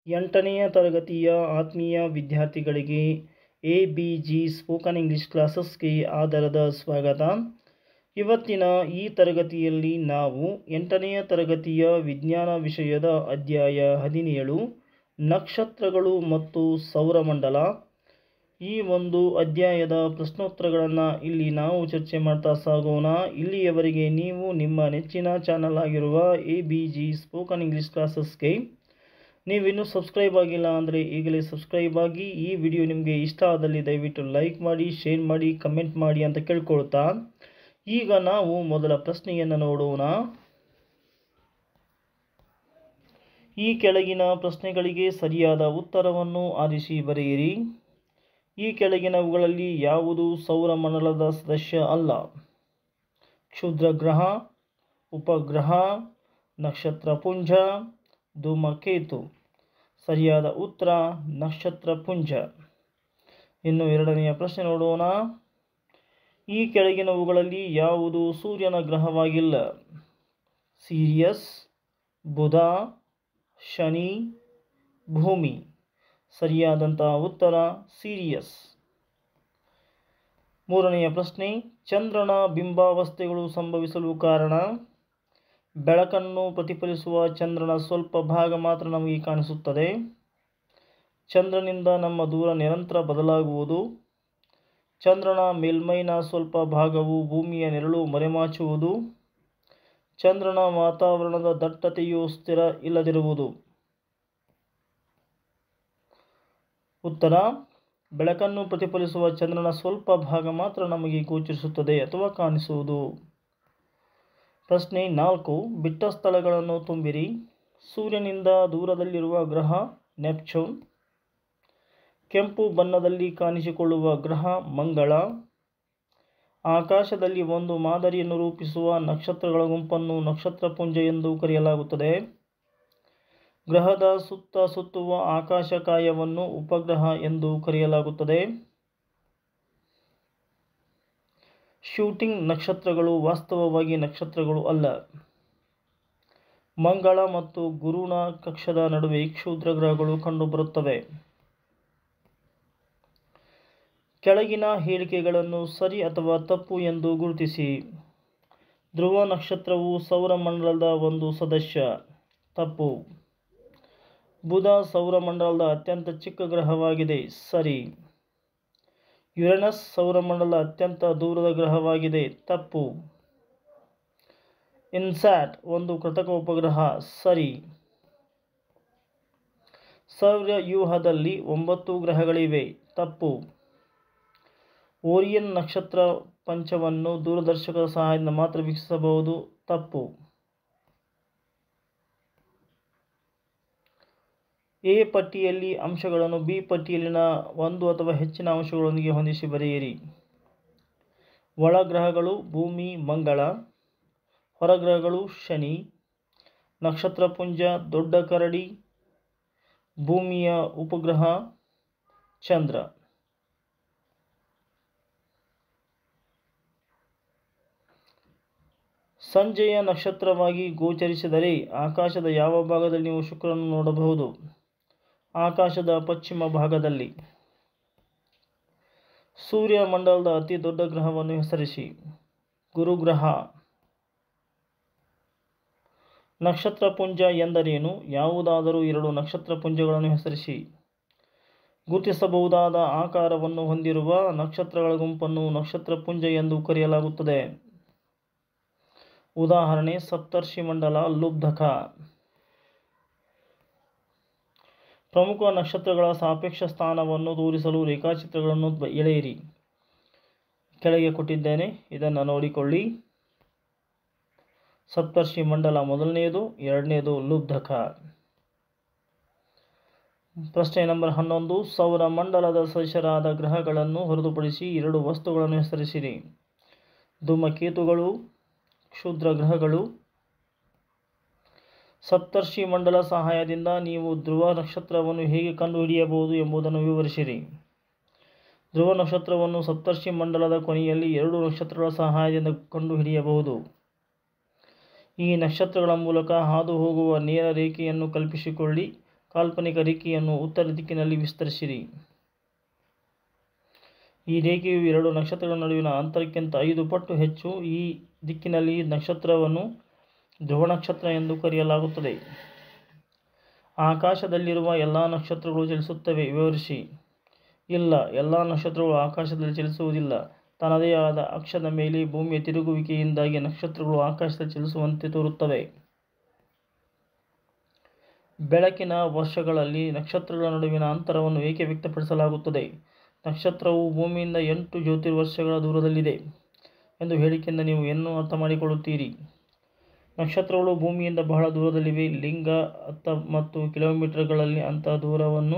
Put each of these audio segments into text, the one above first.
ಎಂಟನೆಯ ತರಗತಿಯ ಆತ್ಮೀಯ ವಿದ್ಯಾರ್ಥಿಗಳಿಗೆ A B G spoken English ಕ್ಲಾಸಸ್ಗೆ ಆಧಾರದ ಸ್ವಾಗತ ಇವತ್ತಿನ ಈ ತರಗತಿಯಲ್ಲಿ ನಾವು ಎಂಟನೆಯ ತರಗತಿಯ ವಿಜ್ಞಾನ ವಿಷಯದ ಅಧ್ಯಾಯ ಹದಿನೇಳು ನಕ್ಷತ್ರಗಳು ಮತ್ತು ಸೌರಮಂಡಲ ಈ ಒಂದು ಅಧ್ಯಾಯದ ಪ್ರಶ್ನೋತ್ತರಗಳನ್ನು ಇಲ್ಲಿ ನಾವು ಚರ್ಚೆ ಮಾಡ್ತಾ ಸಾಗೋಣ ಇಲ್ಲಿಯವರೆಗೆ ನೀವು ನಿಮ್ಮ ನೆಚ್ಚಿನ ಚಾನಲ್ ಆಗಿರುವ A B G spoken English ಕ್ಲಾಸಸ್ಗೆ ನೀವಿನ್ನೂ ಸಬ್ಸ್ಕ್ರೈಬ್ ಆಗಿಲ್ಲ ಅಂದರೆ ಈಗಲೇ ಸಬ್ಸ್ಕ್ರೈಬ್ ಆಗಿ ಈ ವಿಡಿಯೋ ನಿಮಗೆ ಇಷ್ಟ ಆದಲ್ಲಿ ದಯವಿಟ್ಟು ಲೈಕ್ ಮಾಡಿ ಶೇರ್ ಮಾಡಿ ಕಮೆಂಟ್ ಮಾಡಿ ಅಂತ ಕೇಳ್ಕೊಳ್ತಾ ಈಗ ನಾವು ಮೊದಲ ಪ್ರಶ್ನೆಯನ್ನು ನೋಡೋಣ ಈ ಕೆಳಗಿನ ಪ್ರಶ್ನೆಗಳಿಗೆ ಸರಿಯಾದ ಉತ್ತರವನ್ನು ಆರಿಸಿ ಬರೆಯಿರಿ ಈ ಕೆಳಗಿನವುಗಳಲ್ಲಿ ಯಾವುದು ಸೌರಮಂಡಲದ ಸದಸ್ಯ ಅಲ್ಲ ಕ್ಷುದ್ರ ಗ್ರಹ ಉಪಗ್ರಹ ನಕ್ಷತ್ರಪುಂಜ ಧೂಮಕೇತು ಸರಿಯಾದ ಉತ್ತರ ನಕ್ಷತ್ರಪುಂಜ ಇನ್ನು ಎರಡನೆಯ ಪ್ರಶ್ನೆ ನೋಡೋಣ ಈ ಕೆಳಗಿನವುಗಳಲ್ಲಿ ಯಾವುದು ಸೂರ್ಯನ ಗ್ರಹವಾಗಿಲ್ಲ ಸೀರಿಯಸ್ ಬುಧ ಶನಿ ಭೂಮಿ ಸರಿಯಾದಂತಹ ಉತ್ತರ ಸೀರಿಯಸ್ ಮೂರನೆಯ ಪ್ರಶ್ನೆ ಚಂದ್ರನ ಬಿಂಬಾವಸ್ಥೆಗಳು ಸಂಭವಿಸಲು ಕಾರಣ ಬೆಳಕನ್ನು ಪ್ರತಿಫಲಿಸುವ ಚಂದ್ರನ ಸ್ವಲ್ಪ ಭಾಗ ಮಾತ್ರ ನಮಗೆ ಕಾಣಿಸುತ್ತದೆ ಚಂದ್ರನಿಂದ ನಮ್ಮ ದೂರ ನಿರಂತರ ಬದಲಾಗುವುದು ಚಂದ್ರನ ಮೇಲ್ಮೈನ ಸ್ವಲ್ಪ ಭಾಗವು ಭೂಮಿಯ ನೆರಳು ಮರೆಮಾಚುವುದು ಚಂದ್ರನ ವಾತಾವರಣದ ದಟ್ಟತೆಯು ಸ್ಥಿರ ಇಲ್ಲದಿರುವುದು ಉತ್ತರ ಬೆಳಕನ್ನು ಪ್ರತಿಫಲಿಸುವ ಚಂದ್ರನ ಸ್ವಲ್ಪ ಭಾಗ ಮಾತ್ರ ನಮಗೆ ಗೋಚರಿಸುತ್ತದೆ ಅಥವಾ ಕಾಣಿಸುವುದು ಪ್ರಶ್ನೆ ನಾಲ್ಕು ಬಿಟ್ಟ ಸ್ಥಳಗಳನ್ನು ತುಂಬಿರಿ ಸೂರ್ಯನಿಂದ ದೂರದಲ್ಲಿರುವ ಗ್ರಹ ನೆಪ್ಚೂನ್ ಕೆಂಪು ಬಣ್ಣದಲ್ಲಿ ಕಾಣಿಸಿಕೊಳ್ಳುವ ಗ್ರಹ ಮಂಗಳ ಆಕಾಶದಲ್ಲಿ ಒಂದು ಮಾದರಿಯನ್ನು ರೂಪಿಸುವ ನಕ್ಷತ್ರಗಳ ಗುಂಪನ್ನು ನಕ್ಷತ್ರಪುಂಜ ಎಂದು ಕರೆಯಲಾಗುತ್ತದೆ ಗ್ರಹದ ಸುತ್ತ ಸುತ್ತುವ ಆಕಾಶಕಾಯವನ್ನು ಉಪಗ್ರಹ ಎಂದು ಕರೆಯಲಾಗುತ್ತದೆ ಶೂಟಿಂಗ್ ನಕ್ಷತ್ರಗಳು ವಾಸ್ತವವಾಗಿ ನಕ್ಷತ್ರಗಳು ಅಲ್ಲ ಮಂಗಳ ಮತ್ತು ಗುರುನ ಕಕ್ಷದ ನಡುವೆ ಕ್ಷುದ್ರ ಗ್ರಹಗಳು ಕಂಡುಬರುತ್ತವೆ ಕೆಳಗಿನ ಹೇಳಿಕೆಗಳನ್ನು ಸರಿ ಅಥವಾ ತಪ್ಪು ಎಂದು ಗುರುತಿಸಿ ಧ್ರುವ ನಕ್ಷತ್ರವು ಸೌರಮಂಡಲದ ಒಂದು ಸದಸ್ಯ ತಪ್ಪು ಬುಧ ಸೌರಮಂಡಲದ ಅತ್ಯಂತ ಚಿಕ್ಕ ಗ್ರಹವಾಗಿದೆ ಸರಿ ಯುರೇನಸ್ ಸೌರಮಂಡಲದ ಅತ್ಯಂತ ದೂರದ ಗ್ರಹವಾಗಿದೆ ತಪ್ಪು ಇನ್ಸ್ಯಾಟ್ ಒಂದು ಕೃತಕ ಉಪಗ್ರಹ ಸರಿ ಸೌರವ್ಯೂಹದಲ್ಲಿ ಒಂಬತ್ತು ಗ್ರಹಗಳಿವೆ ತಪ್ಪು ಓರಿಯನ್ ನಕ್ಷತ್ರ ಪಂಚವನ್ನು ದೂರದರ್ಶಕದ ಸಹಾಯದಿಂದ ಮಾತ್ರ ವೀಕ್ಷಿಸಬಹುದು ತಪ್ಪು ಎ ಪಟ್ಟಿಯಲ್ಲಿ ಅಂಶಗಳನ್ನು ಬಿ ಪಟ್ಟಿಯಲ್ಲಿನ ಒಂದು ಅಥವಾ ಹೆಚ್ಚಿನ ಅಂಶಗಳೊಂದಿಗೆ ಹೊಂದಿಸಿ ಬರೆಯಿರಿ ಒಳಗ್ರಹಗಳು ಭೂಮಿ ಮಂಗಳ ಹೊರಗ್ರಹಗಳು ಶನಿ ನಕ್ಷತ್ರಪುಂಜ ದೊಡ್ಡ ಕರಡಿ ಭೂಮಿಯ ಉಪಗ್ರಹ ಚಂದ್ರ ಸಂಜೆಯ ನಕ್ಷತ್ರವಾಗಿ ಗೋಚರಿಸಿದರೆ ಆಕಾಶದ ಯಾವ ಭಾಗದಲ್ಲಿ ನೀವು ಶುಕ್ರನನ್ನು ನೋಡಬಹುದು ಆಕಾಶದ ಪಶ್ಚಿಮ ಭಾಗದಲ್ಲಿ ಸೂರ್ಯ ಮಂಡಲದ ಅತಿ ದೊಡ್ಡ ಗ್ರಹವನ್ನು ಹೆಸರಿಸಿ ಗುರುಗ್ರಹ ನಕ್ಷತ್ರಪುಂಜ ಎಂದರೇನು ಯಾವುದಾದರೂ ಎರಡು ನಕ್ಷತ್ರಪುಂಜಗಳನ್ನು ಹೆಸರಿಸಿ ಗುರುತಿಸಬಹುದಾದ ಆಕಾರವನ್ನು ಹೊಂದಿರುವ ನಕ್ಷತ್ರಗಳ ಗುಂಪನ್ನು ನಕ್ಷತ್ರಪುಂಜ ಎಂದು ಕರೆಯಲಾಗುತ್ತದೆ ಉದಾಹರಣೆ ಸಪ್ತರ್ಷಿ ಮಂಡಲ ಲುಬ್ಧಕ ಪ್ರಮುಖ ನಕ್ಷತ್ರಗಳ ಸಾಪೇಕ್ಷ ಸ್ಥಾನವನ್ನು ತೋರಿಸಲು ರೇಖಾಚಿತ್ರಗಳನ್ನು ಎಳೆಯಿರಿ ಕೆಳಗೆ ಕೊಟ್ಟಿದ್ದೇನೆ ಇದನ್ನು ನೋಡಿಕೊಳ್ಳಿ ಸಪ್ತರ್ಷಿ ಮಂಡಲ ಮೊದಲನೆಯದು ಎರಡನೆಯದು ಲುಬ್ಧಕ ಪ್ರಶ್ನೆ ನಂಬರ್ ಹನ್ನೊಂದು ಸೌರ ಮಂಡಲದ ಸದಸ್ಯರಾದ ಗ್ರಹಗಳನ್ನು ಹೊರತುಪಡಿಸಿ ಎರಡು ವಸ್ತುಗಳನ್ನು ಹೆಸರಿಸಿರಿ ಧೂಮಕೇತುಗಳು ಕ್ಷುದ್ರ ಗ್ರಹಗಳು ಸಪ್ತರ್ಷಿ ಮಂಡಲ ಸಹಾಯದಿಂದ ನೀವು ಧ್ರುವ ನಕ್ಷತ್ರವನ್ನು ಹೇಗೆ ಕಂಡುಹಿಡಿಯಬಹುದು ಎಂಬುದನ್ನು ವಿವರಿಸಿರಿ ಧ್ರುವ ನಕ್ಷತ್ರವನ್ನು ಸಪ್ತರ್ಷಿ ಮಂಡಲದ ಕೊನೆಯಲ್ಲಿ ಎರಡು ನಕ್ಷತ್ರಗಳ ಸಹಾಯದಿಂದ ಕಂಡುಹಿಡಿಯಬಹುದು ಈ ನಕ್ಷತ್ರಗಳ ಮೂಲಕ ಹಾದು ಹೋಗುವ ನೇರ ರೇಖೆಯನ್ನು ಕಲ್ಪಿಸಿಕೊಳ್ಳಿ ಕಾಲ್ಪನಿಕ ರೇಖೆಯನ್ನು ಉತ್ತರ ದಿಕ್ಕಿನಲ್ಲಿ ವಿಸ್ತರಿಸಿರಿ ಈ ರೇಖೆಯು ಎರಡು ನಕ್ಷತ್ರಗಳ ನಡುವಿನ ಅಂತರಕ್ಕಿಂತ ಐದು ಪಟ್ಟು ಹೆಚ್ಚು ಈ ದಿಕ್ಕಿನಲ್ಲಿ ನಕ್ಷತ್ರವನ್ನು ಧ್ರುವ ನಕ್ಷತ್ರ ಎಂದು ಕರೆಯಲಾಗುತ್ತದೆ ಆಕಾಶದಲ್ಲಿರುವ ಎಲ್ಲ ನಕ್ಷತ್ರಗಳು ಚಲಿಸುತ್ತವೆ ವಿವರಿಸಿ ಇಲ್ಲ ಎಲ್ಲ ನಕ್ಷತ್ರಗಳು ಆಕಾಶದಲ್ಲಿ ಚಲಿಸುವುದಿಲ್ಲ ತನ್ನದೇ ಆದ ಅಕ್ಷದ ಮೇಲೆ ಭೂಮಿಯ ತಿರುಗುವಿಕೆಯಿಂದಾಗಿ ನಕ್ಷತ್ರಗಳು ಆಕಾಶದಲ್ಲಿ ಚಲಿಸುವಂತೆ ತೋರುತ್ತವೆ ಬೆಳಕಿನ ವರ್ಷಗಳಲ್ಲಿ ನಕ್ಷತ್ರಗಳ ನಡುವಿನ ಅಂತರವನ್ನು ಏಕೆ ವ್ಯಕ್ತಪಡಿಸಲಾಗುತ್ತದೆ ನಕ್ಷತ್ರವು ಭೂಮಿಯಿಂದ ಎಂಟು ಜ್ಯೋತಿರ್ವರ್ಷಗಳ ದೂರದಲ್ಲಿದೆ ಎಂದು ಹೇಳಿಕೆಯಿಂದ ನೀವು ಏನು ಅರ್ಥ ಮಾಡಿಕೊಳ್ಳುತ್ತೀರಿ ನಕ್ಷತ್ರಗಳು ಭೂಮಿಯಿಂದ ಬಹಳ ದೂರದಲ್ಲಿವೆ ಲಿಂಗ ಹತ್ತ ಮತ್ತು ಕಿಲೋಮೀಟರ್ಗಳಲ್ಲಿ ಅಂತಹ ದೂರವನ್ನು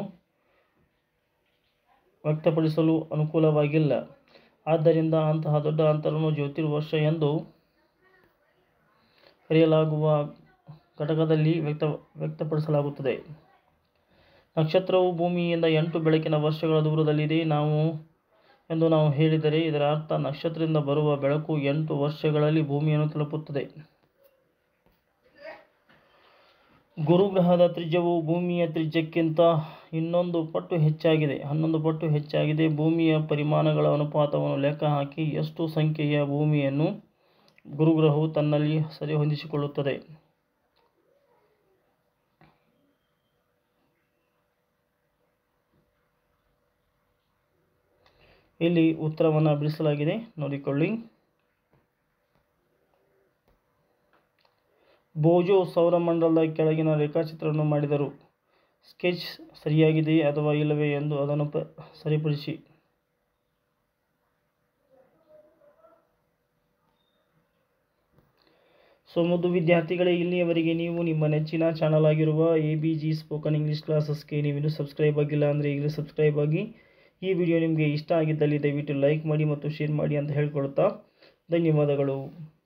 ವ್ಯಕ್ತಪಡಿಸಲು ಅನುಕೂಲವಾಗಿಲ್ಲ ಆದ್ದರಿಂದ ಅಂತಹ ದೊಡ್ಡ ಅಂತರವನ್ನು ಜ್ಯೋತಿರ್ವರ್ಷ ಎಂದು ಕರೆಯಲಾಗುವ ಘಟಕದಲ್ಲಿ ವ್ಯಕ್ತ ವ್ಯಕ್ತಪಡಿಸಲಾಗುತ್ತದೆ ನಕ್ಷತ್ರವು ಭೂಮಿಯಿಂದ ಎಂಟು ಬೆಳಕಿನ ವರ್ಷಗಳ ದೂರದಲ್ಲಿದೆ ನಾವು ಎಂದು ನಾವು ಹೇಳಿದರೆ ಇದರ ಅರ್ಥ ನಕ್ಷತ್ರದಿಂದ ಬರುವ ಬೆಳಕು ಎಂಟು ವರ್ಷಗಳಲ್ಲಿ ಭೂಮಿಯನ್ನು ತಲುಪುತ್ತದೆ ಗುರುಗ್ರಹದ ತ್ರಿಜ್ಯವು ಭೂಮಿಯ ತ್ರಿಜ್ಯಕ್ಕಿಂತ ಇನ್ನೊಂದು ಪಟ್ಟು ಹೆಚ್ಚಾಗಿದೆ ಹನ್ನೊಂದು ಪಟ್ಟು ಹೆಚ್ಚಾಗಿದೆ ಭೂಮಿಯ ಪರಿಮಾಣಗಳ ಅನುಪಾತವನ್ನು ಲೆಕ್ಕಹಾಕಿ ಎಷ್ಟು ಸಂಖ್ಯೆಯ ಭೂಮಿಯನ್ನು ಗುರುಗ್ರಹವು ತನ್ನಲ್ಲಿ ಸರಿಹೊಂದಿಸಿಕೊಳ್ಳುತ್ತದೆ ಇಲ್ಲಿ ಉತ್ತರವನ್ನು ಬಿಡಿಸಲಾಗಿದೆ ನೋಡಿಕೊಳ್ಳಿ ಬೋಜೋ ಸೌರಮಂಡಲದ ಕೆಳಗಿನ ರೇಖಾಚಿತ್ರವನ್ನು ಮಾಡಿದರು ಸ್ಕೆಚ್ ಸರಿಯಾಗಿದೆಯೇ ಅಥವಾ ಇಲ್ಲವೇ ಎಂದು ಅದನ್ನು ಪ ಸರಿಪಡಿಸಿ ಸೊ ಮುದ್ದು ವಿದ್ಯಾರ್ಥಿಗಳೇ ಇಲ್ಲಿಯವರೆಗೆ ನೀವು ನಿಮ್ಮ ನೆಚ್ಚಿನ ಚಾನಲ್ ಆಗಿರುವ A B G spoken English ಕ್ಲಾಸಸ್ಗೆ ನೀವಿನ್ನೂ ಸಬ್ಸ್ಕ್ರೈಬ್ ಆಗಿಲ್ಲ ಅಂದರೆ ಈಗಲೇ ಸಬ್ಸ್ಕ್ರೈಬ್ ಆಗಿ ಈ ವಿಡಿಯೋ ನಿಮಗೆ ಇಷ್ಟ ಆಗಿದ್ದಲ್ಲಿ ದಯವಿಟ್ಟು ಲೈಕ್ ಮಾಡಿ ಮತ್ತು ಶೇರ್ ಮಾಡಿ ಅಂತ ಹೇಳ್ಕೊಳ್ತಾ ಧನ್ಯವಾದಗಳು